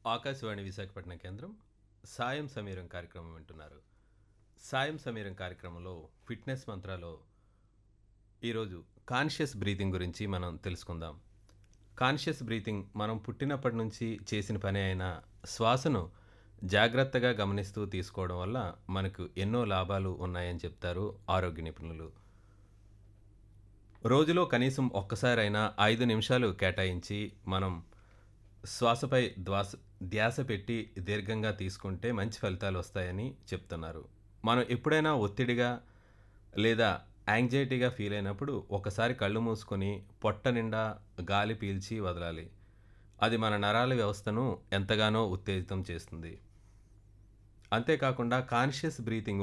ఆకాశవాణి విశాఖపట్నం కేంద్రం సాయం సమీరం కార్యక్రమం వింటున్నారు సాయం సమీరం కార్యక్రమంలో ఫిట్నెస్ మంత్రాలో ఈరోజు కాన్షియస్ బ్రీతింగ్ గురించి మనం తెలుసుకుందాం కాన్షియస్ బ్రీతింగ్ మనం పుట్టినప్పటి నుంచి చేసిన పని అయిన శ్వాసను జాగ్రత్తగా గమనిస్తూ తీసుకోవడం వల్ల మనకు ఎన్నో లాభాలు ఉన్నాయని చెప్తారు ఆరోగ్య నిపుణులు రోజులో కనీసం ఒక్కసారైనా ఐదు నిమిషాలు కేటాయించి మనం శ్వాసపై ద్వాస ధ్యాస పెట్టి దీర్ఘంగా తీసుకుంటే మంచి ఫలితాలు వస్తాయని చెప్తున్నారు మనం ఎప్పుడైనా ఒత్తిడిగా లేదా యాంగ్జైటీగా ఫీల్ అయినప్పుడు ఒకసారి కళ్ళు మూసుకొని పొట్ట నిండా గాలి పీల్చి వదలాలి అది మన నరాల వ్యవస్థను ఎంతగానో ఉత్తేజితం చేస్తుంది అంతేకాకుండా కాన్షియస్ బ్రీతింగ్